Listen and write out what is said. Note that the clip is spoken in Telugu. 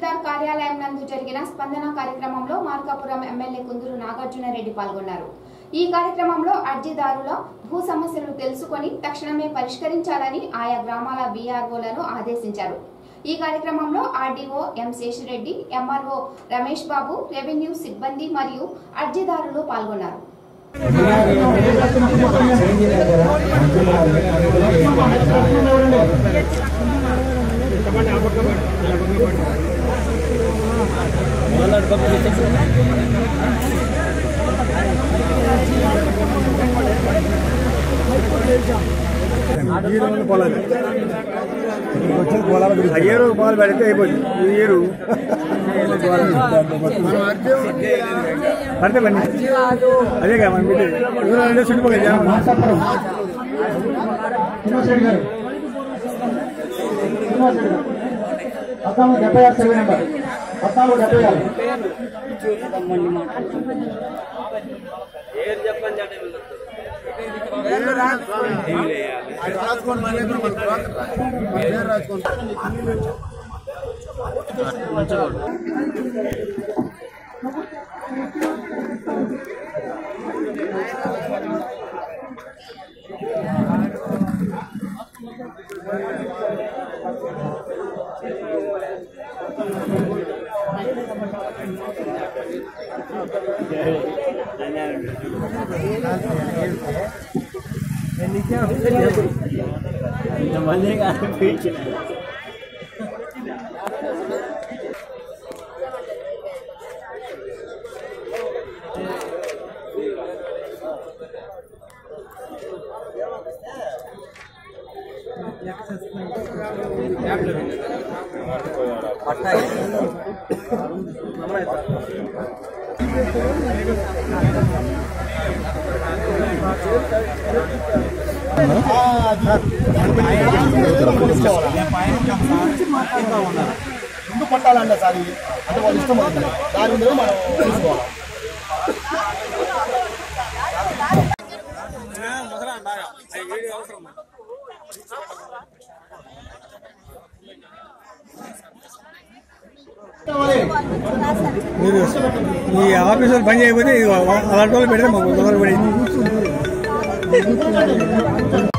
తహసీల్దార్ కార్యాలయం నందు జరిగిన స్పందన కార్యక్రమంలో మార్కాపురం ఎమ్మెల్యే కుందూరు నాగార్జునరెడ్డి పాల్గొన్నారు ఈ కార్యక్రమంలో అర్జీదారుల భూ సమస్యలు తెలుసుకొని తక్షణమే పరిష్కరించాలని ఆయా గ్రామాల బీఆర్ఓలను ఆదేశించారు ఈ కార్యక్రమంలో RDO M Seshireddy MRO Ramesh Babu revenue సిబ్బంది మరియు అర్జీదారులు పాల్గొన్నారు ఈ రోజు పొలాలు వచ్చిన పొలాల గురించి ఏ రోజు పొలాలు పెడితే అయిపోయింది ఈ ఇయర్ పడితే పండి అదే కదా మనం పెట్టేది ఎవరు అంటే చుట్టుపక్కల జనం శ్రీనివాసరెడ్డి గారు శ్రీనివాసరెడ్డి గారు పద్నాలుగు డెబ్బై ఆరు సర్వే నెంబర్ పద్నాలుగు డెబ్బై ఆరు ముందు పట్టాలంటే సార్ ఇది. అంటే వాళ్ళు ఇష్టం అవుతుంది దాని మీద మనం తీసుకోవాలి మీరు మీ ఆఫీసులో పని చేయకపోతే ఇది అలాంటి వాళ్ళు పెడితే మాకు కుదరబడింది